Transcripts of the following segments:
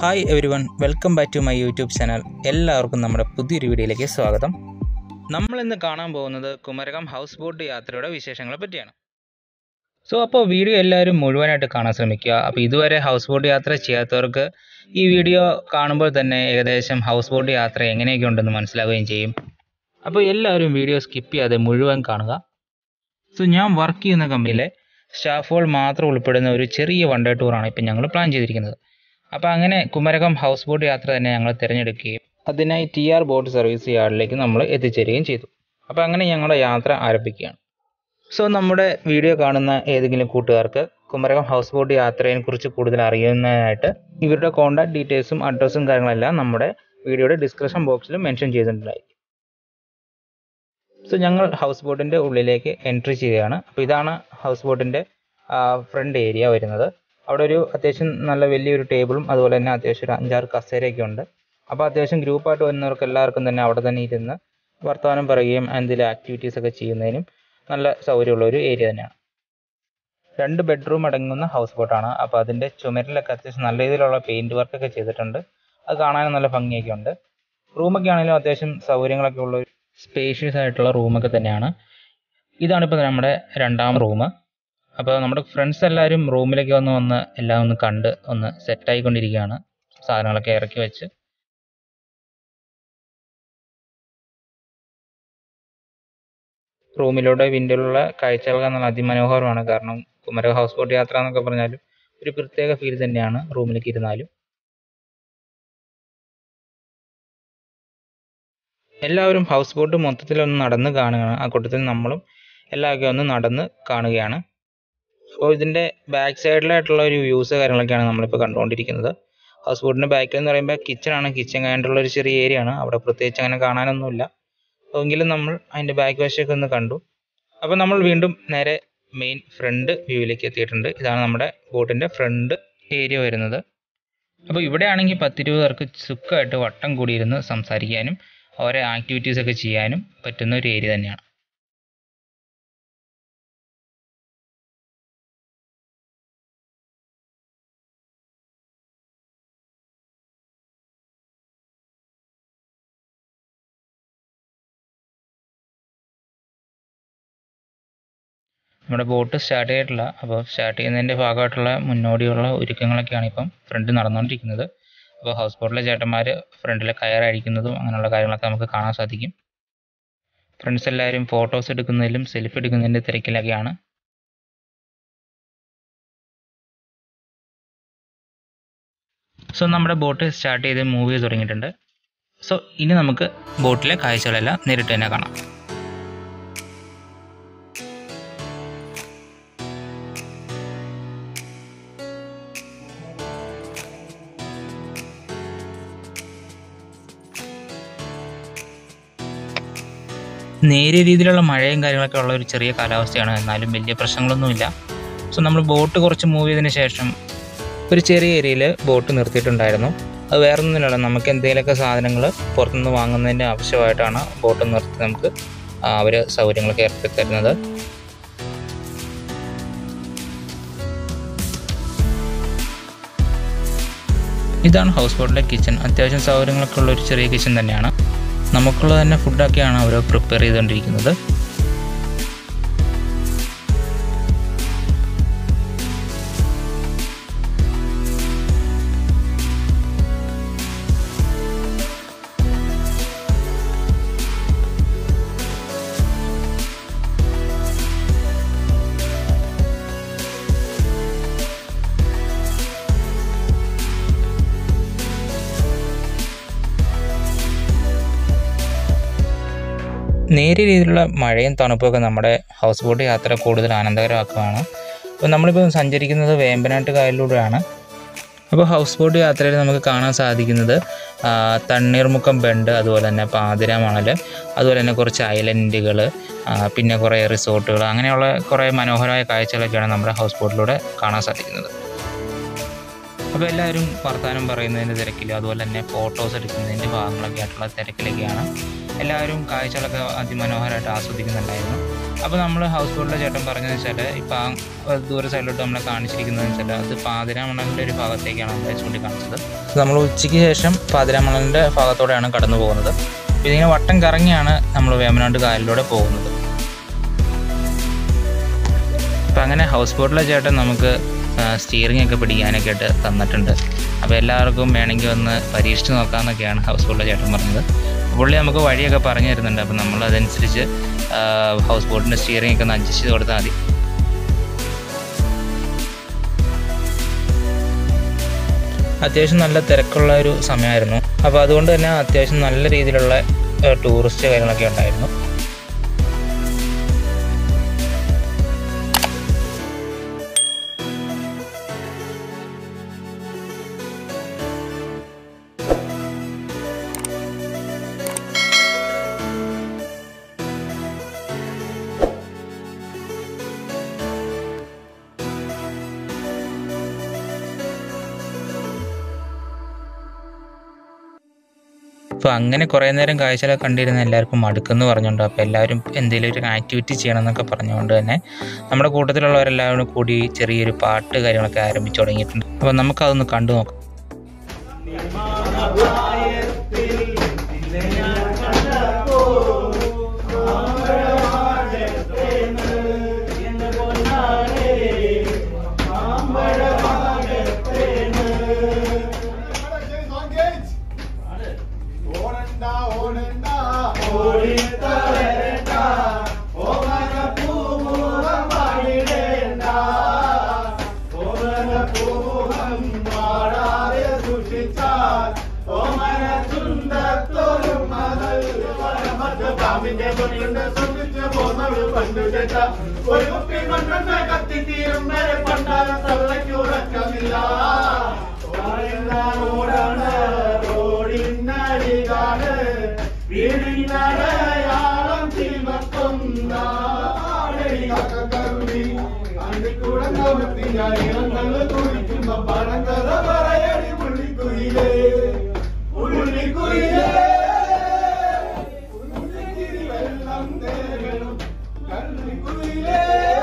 hi everyone welcome back to my YouTube channel എല്ലാവർക്കും നമ്മുടെ പുതിയൊരു വീഡിയോയിലേക്ക് സ്വാഗതം നമ്മൾ ഇന്ന് കാണാൻ പോകുന്നത് കുമരകം ഹൗസ് ബോട്ട് യാത്രയുടെ വിശേഷങ്ങളെ പറ്റിയാണ് സോ അപ്പോൾ വീഡിയോ എല്ലാവരും മുഴുവനായിട്ട് കാണാൻ ശ്രമിക്കുക അപ്പോൾ ഇതുവരെ ഹൗസ് ബോട്ട് യാത്ര ചെയ്യാത്തവർക്ക് ഈ വീഡിയോ കാണുമ്പോൾ തന്നെ ഏകദേശം ഹൗസ് ബോട്ട് യാത്ര എങ്ങനെയൊക്കെ ഉണ്ടെന്ന് മനസ്സിലാവുകയും ചെയ്യും അപ്പോൾ എല്ലാവരും വീഡിയോ സ്കിപ്പ് ചെയ്യാതെ മുഴുവൻ കാണുക സോ ഞാൻ വർക്ക് ചെയ്യുന്ന കമ്പനിയിലെ സ്റ്റാഫുകൾ മാത്രം ഉൾപ്പെടുന്ന ഒരു ചെറിയ വൺ ഡേ ടൂറാണ് ഇപ്പം ഞങ്ങൾ പ്ലാൻ ചെയ്തിരിക്കുന്നത് അപ്പോൾ അങ്ങനെ കുമരകം ഹൗസ് ബോട്ട് യാത്ര തന്നെ ഞങ്ങൾ തിരഞ്ഞെടുക്കുകയും അതിനായി ടി ആർ ബോട്ട് സർവീസ് യാർഡിലേക്ക് നമ്മൾ എത്തിച്ചേരുകയും ചെയ്തു അപ്പോൾ അങ്ങനെ ഞങ്ങളുടെ യാത്ര ആരംഭിക്കുകയാണ് സോ നമ്മുടെ വീഡിയോ കാണുന്ന ഏതെങ്കിലും കൂട്ടുകാർക്ക് കുമരകം ഹൗസ് ബോട്ട് യാത്രയെ കുറിച്ച് കൂടുതൽ അറിയുന്നതിനായിട്ട് ഇവരുടെ കോൺടാക്ട് ഡീറ്റെയിൽസും അഡ്രസ്സും കാര്യങ്ങളെല്ലാം നമ്മുടെ വീഡിയോയുടെ ഡിസ്ക്രിപ്ഷൻ ബോക്സിൽ മെൻഷൻ ചെയ്തിട്ടുണ്ടായിരിക്കും സോ ഞങ്ങൾ ഹൗസ് ബോട്ടിൻ്റെ ഉള്ളിലേക്ക് എൻട്രി ചെയ്യുകയാണ് അപ്പോൾ ഇതാണ് ഹൗസ് ബോട്ടിൻ്റെ ഫ്രണ്ട് ഏരിയ വരുന്നത് അവിടെ ഒരു അത്യാവശ്യം നല്ല വലിയൊരു ടേബിളും അതുപോലെ തന്നെ അത്യാവശ്യം ഒരു അഞ്ചാറ് കസേരയൊക്കെ ഉണ്ട് അപ്പോൾ അത്യാവശ്യം ഗ്രൂപ്പായിട്ട് വരുന്നവർക്ക് എല്ലാവർക്കും തന്നെ അവിടെ തന്നെ ഇരുന്ന് വർത്തമാനം പറയുകയും എന്തെങ്കിലും ആക്ടിവിറ്റീസ് ഒക്കെ ചെയ്യുന്നതിനും നല്ല സൗകര്യമുള്ള ഒരു ഏരിയ തന്നെയാണ് രണ്ട് ബെഡ്റൂം അടങ്ങുന്ന ഹൗസ് ബോട്ടാണ് അപ്പോൾ അതിൻ്റെ ചുമരിലൊക്കെ അത്യാവശ്യം നല്ല രീതിയിലുള്ള പെയിൻറ് വർക്കൊക്കെ ചെയ്തിട്ടുണ്ട് അത് കാണാനും നല്ല ഭംഗിയൊക്കെ ഉണ്ട് റൂമൊക്കെ ആണെങ്കിലും അത്യാവശ്യം സൗകര്യങ്ങളൊക്കെ ഉള്ള ഒരു സ്പേഷ്യസ് ആയിട്ടുള്ള റൂമൊക്കെ തന്നെയാണ് ഇതാണിപ്പോൾ നമ്മുടെ രണ്ടാം റൂം അപ്പോൾ നമ്മുടെ ഫ്രണ്ട്സ് എല്ലാവരും റൂമിലേക്ക് വന്ന് വന്ന് എല്ലാം ഒന്ന് കണ്ട് ഒന്ന് സെറ്റായിക്കൊണ്ടിരിക്കുകയാണ് സാധനങ്ങളൊക്കെ ഇറക്കി വെച്ച് റൂമിലൂടെ വിൻഡോയിലുള്ള കാഴ്ചകൾ നല്ല അതിമനോഹരമാണ് കാരണം കുമരക ഹൗസ് ബോട്ട് യാത്ര എന്നൊക്കെ പറഞ്ഞാലും ഒരു പ്രത്യേക ഫീൽ തന്നെയാണ് റൂമിലേക്ക് ഇരുന്നാലും എല്ലാവരും ഹൗസ് ബോട്ട് മൊത്തത്തിൽ ഒന്ന് നടന്ന് കാണുകയാണ് ആ കൂട്ടത്തിൽ നമ്മളും എല്ലാവരും ഒന്ന് നടന്ന് കാണുകയാണ് അപ്പോൾ ഇതിൻ്റെ ബാക്ക് സൈഡിലായിട്ടുള്ള ഒരു വ്യൂസ് കാര്യങ്ങളൊക്കെയാണ് നമ്മളിപ്പോൾ കണ്ടുകൊണ്ടിരിക്കുന്നത് ഹൗസ് ബോട്ടിൻ്റെ ബാക്കിൽ എന്ന് പറയുമ്പോൾ കിച്ചണാണ് കിച്ചൺ കഴിഞ്ഞിട്ടുള്ള ഒരു ചെറിയ ഏരിയ ആണ് അവിടെ പ്രത്യേകിച്ച് അങ്ങനെ കാണാനൊന്നുമില്ല എങ്കിലും നമ്മൾ അതിൻ്റെ ബാക്ക് വശമൊക്കെ ഒന്ന് കണ്ടു അപ്പോൾ നമ്മൾ വീണ്ടും നേരെ മെയിൻ ഫ്രണ്ട് വ്യൂവിലേക്ക് എത്തിയിട്ടുണ്ട് ഇതാണ് നമ്മുടെ ബോട്ടിൻ്റെ ഫ്രണ്ട് ഏരിയ വരുന്നത് അപ്പോൾ ഇവിടെ ആണെങ്കിൽ പത്തിരുപത് പേർക്ക് സുഖമായിട്ട് വട്ടം കൂടിയിരുന്ന് സംസാരിക്കാനും ഓരോ ആക്ടിവിറ്റീസ് ഒക്കെ ചെയ്യാനും പറ്റുന്ന ഒരു ഏരിയ തന്നെയാണ് നമ്മുടെ ബോട്ട് സ്റ്റാർട്ട് ചെയ്തിട്ടില്ല അപ്പോൾ സ്റ്റാർട്ട് ചെയ്യുന്നതിൻ്റെ ഭാഗമായിട്ടുള്ള മുന്നോടിയുള്ള ഒരുക്കങ്ങളൊക്കെയാണ് ഇപ്പം ഫ്രണ്ട് നടന്നുകൊണ്ടിരിക്കുന്നത് അപ്പോൾ ഹൗസ് ബോട്ടിലെ ചേട്ടന്മാർ ഫ്രണ്ടിൽ കയറഴിക്കുന്നതും അങ്ങനെയുള്ള കാര്യങ്ങളൊക്കെ നമുക്ക് കാണാൻ സാധിക്കും ഫ്രണ്ട്സ് എല്ലാവരും ഫോട്ടോസ് എടുക്കുന്നതിലും സെൽഫി എടുക്കുന്നതിൻ്റെ തിരക്കിലൊക്കെയാണ് സോ നമ്മുടെ ബോട്ട് സ്റ്റാർട്ട് ചെയ്ത് മൂവ് ചെയ്ത് തുടങ്ങിയിട്ടുണ്ട് സോ ഇനി നമുക്ക് ബോട്ടിലെ കാഴ്ചകളെല്ലാം നേരിട്ട് തന്നെ കാണാം നേരിയ രീതിയിലുള്ള മഴയും കാര്യങ്ങളൊക്കെ ഉള്ള ഒരു ചെറിയ കാലാവസ്ഥയാണ് എന്നാലും വലിയ പ്രശ്നങ്ങളൊന്നുമില്ല സോ നമ്മൾ ബോട്ട് കുറച്ച് മൂവ് ചെയ്തതിന് ശേഷം ഒരു ചെറിയ ഏരിയയിൽ ബോട്ട് നിർത്തിയിട്ടുണ്ടായിരുന്നു അത് വേറെ ഒന്നുമില്ല നമുക്ക് എന്തെങ്കിലുമൊക്കെ സാധനങ്ങൾ പുറത്തുനിന്ന് വാങ്ങുന്നതിൻ്റെ ആവശ്യമായിട്ടാണ് ബോട്ട് നിർത്തി നമുക്ക് അവർ സൗകര്യങ്ങളൊക്കെ ഏർപ്പെടുത്തി തരുന്നത് ഇതാണ് ഹൗസ് ബോട്ടിലെ കിച്ചൺ അത്യാവശ്യം സൗകര്യങ്ങളൊക്കെ ഉള്ള ഒരു ചെറിയ കിച്ചൺ തന്നെയാണ് നമുക്കുള്ള തന്നെ ഫുഡൊക്കെയാണ് അവർ പ്രിപ്പയർ ചെയ്തുകൊണ്ടിരിക്കുന്നത് നേരിയ രീതിയിലുള്ള മഴയും തണുപ്പൊക്കെ നമ്മുടെ ഹൗസ് ബോട്ട് യാത്ര കൂടുതൽ ആനന്ദകരമാക്കുകയാണ് അപ്പോൾ നമ്മളിപ്പോൾ സഞ്ചരിക്കുന്നത് വേമ്പനാട്ട് കായലിലൂടെയാണ് അപ്പോൾ ഹൗസ് ബോട്ട് യാത്രയിൽ നമുക്ക് കാണാൻ സാധിക്കുന്നത് തണ്ണീർമുക്കം ബണ്ട് അതുപോലെ തന്നെ പാതിര മണൽ അതുപോലെ തന്നെ കുറച്ച് ഐലൻഡുകൾ പിന്നെ കുറേ റിസോർട്ടുകൾ അങ്ങനെയുള്ള കുറേ മനോഹരമായ കാഴ്ചകളൊക്കെയാണ് നമ്മുടെ ഹൗസ് ബോട്ടിലൂടെ കാണാൻ സാധിക്കുന്നത് അപ്പോൾ എല്ലാവരും വർത്തമാനം പറയുന്നതിൻ്റെ തിരക്കിൽ അതുപോലെ തന്നെ ഫോട്ടോസ് എടുക്കുന്നതിൻ്റെ ഭാഗങ്ങളൊക്കെ ആയിട്ടുള്ള തിരക്കിലൊക്കെയാണ് എല്ലാവരും കാഴ്ചകളൊക്കെ അതിമനോഹരമായിട്ട് ആസ്വദിക്കുന്നുണ്ടായിരുന്നു അപ്പോൾ നമ്മൾ ഹൗസ് ബോട്ടിലെ ചേട്ടൻ പറഞ്ഞതെന്ന് വെച്ചാൽ ഇപ്പോൾ ആ ദൂര സൈഡിലോട്ട് നമ്മളെ കാണിച്ചിരിക്കുന്നതെന്ന് വെച്ചാൽ അത് പാതിരാമണലിൻ്റെ ഒരു ഭാഗത്തേക്കാണ് നമ്മളെ ചൂണ്ടിക്കാണിച്ചത് നമ്മൾ ഉച്ചയ്ക്ക് ശേഷം പാതിരാമണലിൻ്റെ ഭാഗത്തോടെയാണ് കടന്നു പോകുന്നത് അപ്പോൾ ഇതിങ്ങനെ വട്ടം കറങ്ങിയാണ് നമ്മൾ വേമനാട് കായലിലൂടെ പോകുന്നത് അപ്പം അങ്ങനെ ഹൗസ് ബോട്ടിലെ ചേട്ടൻ നമുക്ക് സ്റ്റിയറിംഗ് ഒക്കെ പിടിക്കാനൊക്കെ ആയിട്ട് തന്നിട്ടുണ്ട് അപ്പോൾ എല്ലാവർക്കും വേണമെങ്കിൽ ഒന്ന് പരീക്ഷിച്ച് നോക്കാമെന്നൊക്കെയാണ് ഹൗസ് ബോട്ടിലെ ചേട്ടൻ പറഞ്ഞത് പുള്ളി നമുക്ക് വഴിയൊക്കെ പറഞ്ഞു തരുന്നുണ്ട് അപ്പം നമ്മൾ അതനുസരിച്ച് ഹൗസ് ബോട്ടിൻ്റെ സ്റ്റിയറിംഗ് ഒക്കെ ഒന്ന് അഡ്ജസ്റ്റ് ചെയ്ത് കൊടുത്താൽ മതി അത്യാവശ്യം നല്ല തിരക്കുള്ള ഒരു സമയമായിരുന്നു അപ്പോൾ അതുകൊണ്ട് തന്നെ അത്യാവശ്യം നല്ല രീതിയിലുള്ള ടൂറിസ്റ്റ് കാര്യങ്ങളൊക്കെ ഉണ്ടായിരുന്നു അപ്പോൾ അങ്ങനെ കുറേ നേരം കാഴ്ചകളൊക്കെ കണ്ടിരുന്ന എല്ലാവർക്കും മടുക്കെന്ന് പറഞ്ഞുകൊണ്ട് അപ്പോൾ എല്ലാവരും എന്തെങ്കിലും ഒരു ആക്ടിവിറ്റി ചെയ്യണം എന്നൊക്കെ പറഞ്ഞുകൊണ്ട് തന്നെ നമ്മുടെ കൂട്ടത്തിലുള്ളവരെല്ലാവരും കൂടി ചെറിയൊരു പാട്ട് കാര്യങ്ങളൊക്കെ ആരംഭിച്ചു തുടങ്ങിയിട്ടുണ്ട് അപ്പോൾ നമുക്കതൊന്ന് കണ്ടു നോക്കാം ഓടണ്ട ഓടണ്ട ഓടിത്തരണ്ട ഓമന പൂമുഖം പാടിടേണ്ട ഓമന പൂമുഖം പാടാതെ സൂക്ഷിച്ചാൽ ഓമന ചുണ്ടത്തോലും മതൽ മറ്റ് പാമ്പിന്റെ തൊട്ടുണ്ട് സൂക്ഷിച്ച് പോന്നത് പണ്ടു ചേട്ട ഒരു കുപ്പി മണ്ണെണ്ണ കത്തിത്തീരും വരെ പണ്ടാല തള്ളയ്ക്ക് ഉറക്കമില്ല ഓടാണ് റോഡിനടികാണ് വീടിനടയാളം കരുതി അണ്ടിക്കൂടം കമത്തി ഞാൻ ഇറങ്ങല് കുറിക്കുമ്പോ പണം കഥ പറയടി പുള്ളിക്കുയിലേ പുള്ളിക്കുയിലേ ഉള്ളിക്കിരി വെള്ളം തേടണം കള്ളിക്കുയിലേ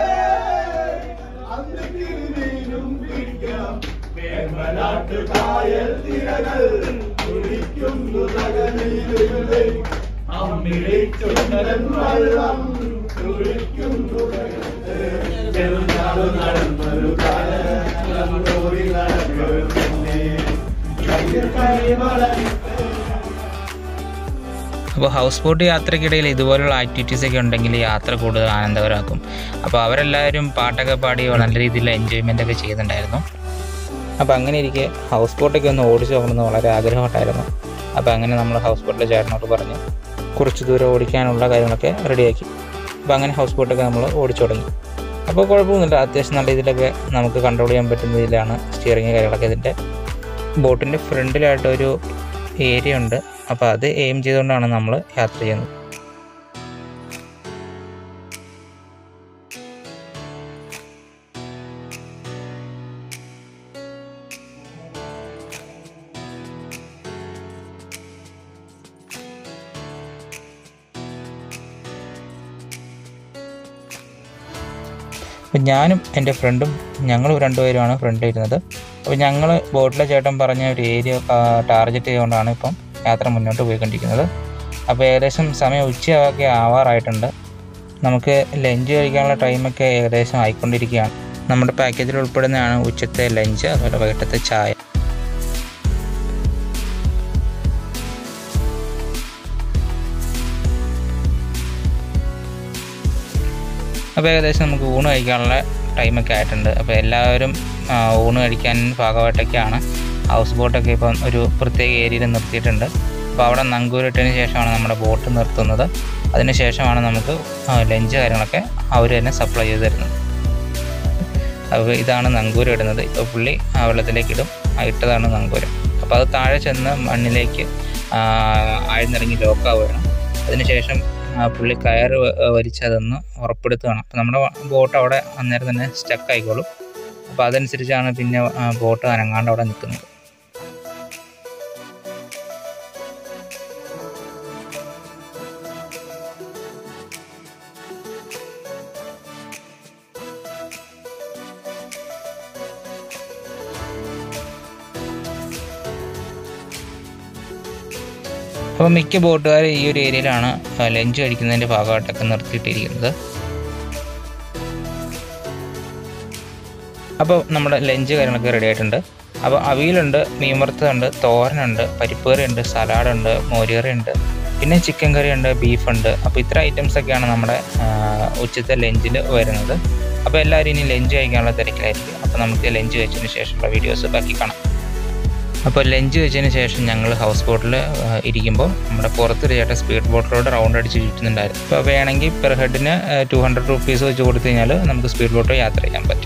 അന്തിക്കിരി മീനും പിടിക്കണം വേമ്പനാട്ട് കായൽ തിരകൾ കുളിക്കുന്നു തകനീരുകളെ അമ്മിളി ചുണ്ടൻ വെള്ളം കുളിക്കുന്നു ചെറുനാട് നടന്നൊരു കാലം ഓടി നടക്കുന്നേ കയ്യിൽ കരിമളി അപ്പോൾ ഹൗസ് ബോട്ട് യാത്രയ്ക്കിടയിൽ ഇതുപോലുള്ള ആക്ടിവിറ്റീസ് ഒക്കെ ഉണ്ടെങ്കിൽ യാത്ര കൂടുതൽ ആനന്ദകരമാക്കും അപ്പോൾ അവരെല്ലാവരും പാട്ടൊക്കെ പാടി നല്ല രീതിയിൽ എൻജോയ്മെൻ്റ് ഒക്കെ ചെയ്യുന്നുണ്ടായിരുന്നു അപ്പോൾ അങ്ങനെ ഇരിക്കെ ഹൗസ് ബോട്ടൊക്കെ ഒന്ന് ഓടിച്ചു നോക്കണമെന്ന് വളരെ ആഗ്രഹമായിട്ടായിരുന്നു അപ്പോൾ അങ്ങനെ നമ്മൾ ഹൗസ് ബോട്ടിലെ ചേട്ടനോട് പറഞ്ഞ് കുറച്ച് ദൂരം ഓടിക്കാനുള്ള കാര്യങ്ങളൊക്കെ റെഡിയാക്കി അപ്പോൾ അങ്ങനെ ഹൗസ് ബോട്ടൊക്കെ നമ്മൾ ഓടിച്ചു തുടങ്ങി അപ്പോൾ കുഴപ്പമൊന്നുമില്ല അത്യാവശ്യം നല്ല രീതിയിലൊക്കെ നമുക്ക് കൺട്രോൾ ചെയ്യാൻ പറ്റുന്ന രീതിയിലാണ് സ്റ്റിയറിങ് കാര്യങ്ങളൊക്കെ ഇതിൻ്റെ ബോട്ടിൻ്റെ ഫ്രണ്ടിലായിട്ടൊരു ഏരിയ ഉണ്ട് അപ്പോൾ അത് എയിം ചെയ്തുകൊണ്ടാണ് നമ്മൾ യാത്ര ചെയ്യുന്നത് അപ്പം ഞാനും എൻ്റെ ഫ്രണ്ടും ഞങ്ങൾ രണ്ടുപേരുമാണ് ഫ്രണ്ട് ഇരുന്നത് അപ്പോൾ ഞങ്ങൾ ബോട്ടിലെ ചേട്ടൻ പറഞ്ഞ ഒരു ഏരിയ ടാർഗറ്റ് ചെയ്തുകൊണ്ടാണ് ഇപ്പം യാത്ര മുന്നോട്ട് പോയിക്കൊണ്ടിരിക്കുന്നത് അപ്പോൾ ഏകദേശം സമയം ഉച്ചയൊക്കെ ആവാറായിട്ടുണ്ട് നമുക്ക് ലഞ്ച് കഴിക്കാനുള്ള ടൈമൊക്കെ ഏകദേശം ആയിക്കൊണ്ടിരിക്കുകയാണ് നമ്മുടെ പാക്കേജിൽ ഉൾപ്പെടുന്നതാണ് ഉച്ചത്തെ ലഞ്ച് അതുപോലെ വൈകിട്ടത്തെ ചായ അപ്പോൾ ഏകദേശം നമുക്ക് ഊണ് കഴിക്കാനുള്ള ടൈമൊക്കെ ആയിട്ടുണ്ട് അപ്പോൾ എല്ലാവരും ആ, ഊണ് കഴിക്കാൻ ഭാഗമായിട്ടൊക്കെയാണ് ഹൗസ് ബോട്ടൊക്കെ ഇപ്പം ഒരു പ്രത്യേക ഏരിയയിൽ നിർത്തിയിട്ടുണ്ട് അപ്പോൾ അവിടെ നങ്കൂരിട്ടതിന് ശേഷമാണ് നമ്മുടെ ബോട്ട് നിർത്തുന്നത് അതിന് ശേഷമാണ് നമുക്ക് ലഞ്ച് കാര്യങ്ങളൊക്കെ അവർ തന്നെ സപ്ലൈ ചെയ്ത് തരുന്നത് അപ്പോൾ ഇതാണ് നങ്കൂരം ഇടുന്നത് ഇപ്പോൾ പുള്ളി ആ വെള്ളത്തിലേക്ക് ഇടും ആ ഇട്ടതാണ് നങ്കൂരം അപ്പോൾ അത് താഴെ ചെന്ന് മണ്ണിലേക്ക് ആ, ആഴ്ന്നിറങ്ങി ലോക്കാവുകയാണ് അതിനുശേഷം ആ, പുള്ളി കയറ് വ- വലിച്ച് അതൊന്ന് ഉറപ്പെടുത്തുകയാണ് അപ്പോൾ നമ്മുടെ ബോട്ട് അവിടെ അന്നേരം തന്നെ സ്റ്റക്ക് ആയിക്കോളും അപ്പോൾ അതനുസരിച്ചാണ് പിന്നെ ആ, ബോട്ട് അനങ്ങാണ്ട് അവിടെ നിൽക്കുന്നത് അപ്പോൾ മിക്ക ബോട്ടുകാർ ഈ ഒരു ഏരിയയിലാണ് ലഞ്ച് കഴിക്കുന്നതിൻ്റെ ഭാഗമായിട്ടൊക്കെ നിർത്തിയിട്ടിരിക്കുന്നത് അപ്പോൾ നമ്മുടെ ലഞ്ച് കാര്യങ്ങളൊക്കെ റെഡി ആയിട്ടുണ്ട് അപ്പോൾ അവിയലുണ്ട് മീൻ വറുത്തതുണ്ട് തോരനുണ്ട് പരിപ്പ് കറിയുണ്ട് സലാഡുണ്ട് മോരുകറിയുണ്ട് പിന്നെ ചിക്കൻ കറിയുണ്ട് ബീഫുണ്ട് അപ്പോൾ ഇത്ര ഐറ്റംസ് ഒക്കെയാണ് നമ്മുടെ ആ, ഉച്ചത്തെ ലഞ്ചിൽ വരുന്നത് അപ്പോൾ എല്ലാവരും ഇനി ലഞ്ച് കഴിക്കാനുള്ള തിരക്കിലായിരിക്കും അപ്പോൾ നമുക്ക് ലഞ്ച് കഴിച്ചതിന് ശേഷമുള്ള വീഡിയോസ് ബാക്കി കാണാം അപ്പോൾ ലഞ്ച് കഴിച്ചതിന് ശേഷം ഞങ്ങൾ ഹൗസ് ബോട്ടിൽ ഇരിക്കുമ്പോൾ നമ്മുടെ പുറത്തൊരു ചേട്ടൻ സ്പീഡ് ബോട്ടിലൂടെ റൗണ്ട് അടിച്ച് ചുറ്റുന്നുണ്ടായിരുന്നു അപ്പോൾ വേണമെങ്കിൽ പെർ ഹെഡിന് ടു ഹൺഡ്രഡ് റുപ്പീസ് വെച്ച് കൊടുത്തു കഴിഞ്ഞാൽ നമുക്ക് സ്പീഡ് ബോട്ട് യാത്ര ചെയ്യാൻ പറ്റും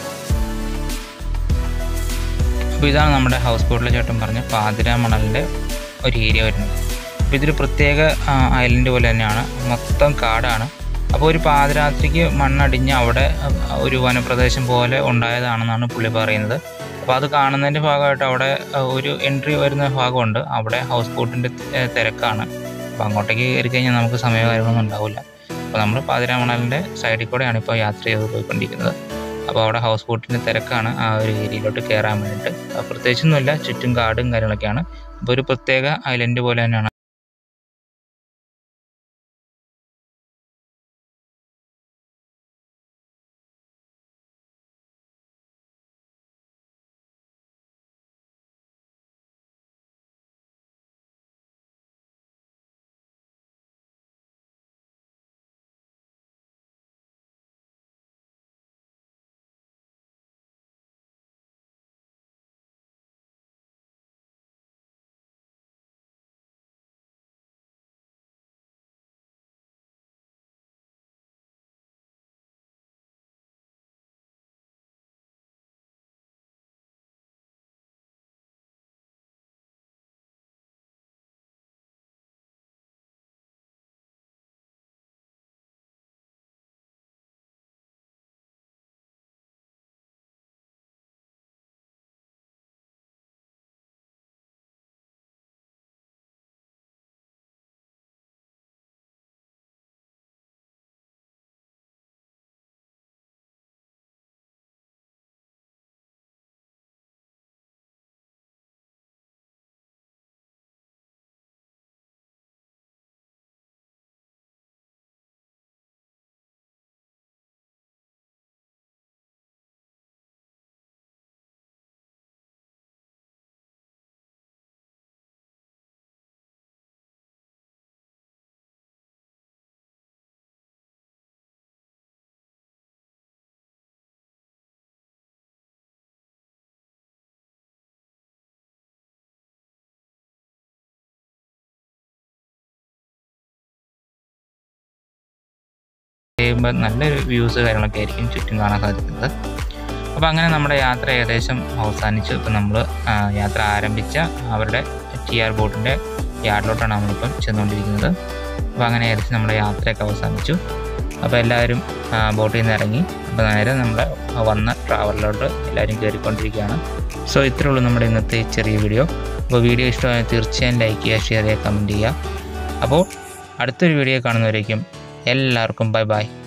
അപ്പോൾ ഇതാണ് നമ്മുടെ ഹൗസ് ബോട്ടിലെ ചേട്ടൻ പറഞ്ഞ പാതിര മണലിൻ്റെ ഒരു ഏരിയ വരുന്നത് അപ്പോൾ ഇതൊരു പ്രത്യേക ഐലൻഡ് പോലെ തന്നെയാണ് മൊത്തം കാടാണ് അപ്പോൾ ഒരു പാതിരാത്രിക്ക് മണ്ണടിഞ്ഞ് അവിടെ ആ, ഒരു വനപ്രദേശം പോലെ ഉണ്ടായതാണെന്നാണ് പുള്ളി പറയുന്നത് അപ്പോൾ അത് കാണുന്നതിൻ്റെ ഭാഗമായിട്ട് അവിടെ ആ, ഒരു എൻട്രി വരുന്ന ഭാഗമുണ്ട് അവിടെ ഹൗസ് ബോട്ടിൻ്റെ തിരക്കാണ് അപ്പോൾ അങ്ങോട്ടേക്ക് കയറി കഴിഞ്ഞാൽ നമുക്ക് സമയമോ കാര്യങ്ങളൊന്നും ഉണ്ടാവില്ല അപ്പോൾ നമ്മൾ പാതിരാമണലിൻ്റെ സൈഡിൽ കൂടെയാണ് ഇപ്പോൾ യാത്ര ചെയ്ത് പോയിക്കൊണ്ടിരിക്കുന്നത് അപ്പോൾ അവിടെ ഹൗസ് ബോട്ടിൻ്റെ തിരക്കാണ് ആ ഒരു ഏരിയയിലോട്ട് കയറാൻ വേണ്ടിയിട്ട് അപ്പോൾ പ്രത്യേകിച്ചൊന്നുമില്ല ചുറ്റും കാടും കാര്യങ്ങളൊക്കെയാണ് അപ്പോൾ ഒരു പ്രത്യേക ഐലൻഡ് പോലെ തന്നെയാണ് ചെയ്യുമ്പോൾ നല്ലൊരു വ്യൂസ് കാര്യങ്ങളൊക്കെ ആയിരിക്കും ചുറ്റും കാണാൻ സാധിക്കുന്നത് അപ്പോൾ അങ്ങനെ നമ്മുടെ യാത്ര ഏകദേശം അവസാനിച്ചു ഇപ്പം നമ്മൾ യാത്ര ആരംഭിച്ച അവരുടെ ടി ആർ ബോട്ടിൻ്റെ യാർഡിലോട്ടാണ് നമ്മളിപ്പം ചെന്നുകൊണ്ടിരിക്കുന്നത് അപ്പോൾ അങ്ങനെ ഏകദേശം നമ്മുടെ യാത്രയൊക്കെ അവസാനിച്ചു അപ്പോൾ എല്ലാവരും ആ, ബോട്ടിൽ നിന്ന് ഇറങ്ങി അപ്പോൾ നേരെ നമ്മുടെ വന്ന ട്രാവലിലോട്ട് എല്ലാവരും കയറിക്കൊണ്ടിരിക്കുകയാണ് സോ ഇത്രയേ ഉള്ളൂ നമ്മുടെ ഇന്നത്തെ ചെറിയ വീഡിയോ അപ്പോൾ വീഡിയോ ഇഷ്ടമായാൽ തീർച്ചയായും ലൈക്ക് ചെയ്യുക ഷെയർ ചെയ്യുക കമൻറ്റ് ചെയ്യുക അപ്പോൾ അടുത്തൊരു വീഡിയോ കാണുന്നവരേക്കും എല്ലാവർക്കും ബൈ ബൈ